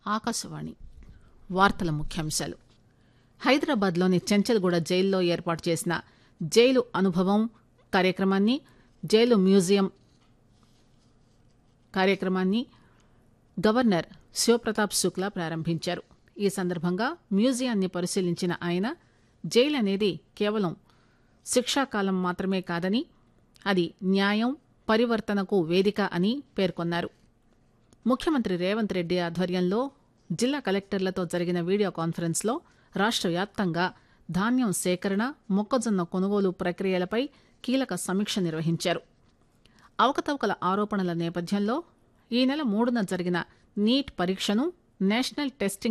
ఆకాశవాణి వార్తల ముఖ్యాంశాలు హైదరాబాద్లోని చెంచల్గూడ జైల్లో ఏర్పాటు చేసిన జైలు అనుభవం కార్యక్రమాన్ని జైలు మ్యూజియం కార్యక్రమాన్ని గవర్నర్ శివప్రతాప్ శుక్లా ప్రారంభించారు ఈ సందర్భంగా మ్యూజియాన్ని పరిశీలించిన ఆయన జైలు అనేది కేవలం శిక్షాకాలం మాత్రమే కాదని అది న్యాయం పరివర్తనకు వేదిక అని పేర్కొన్నారు ముఖ్యమంత్రి రేవంత్ రెడ్డి ఆధ్వర్యంలో జిల్లా కలెక్టర్లతో జరిగిన వీడియో కాన్ఫరెన్స్ లో రాష్ట్ర వ్యాప్తంగా ధాన్యం సేకరణ మొక్కజొన్న కొనుగోలు ప్రక్రియలపై కీలక సమీక్ష నిర్వహించారు అవకతవకల ఆరోపణల నేపథ్యంలో ఈ నెల మూడున జరిగిన నీట్ పరీక్షను నేషనల్ టెస్టింగ్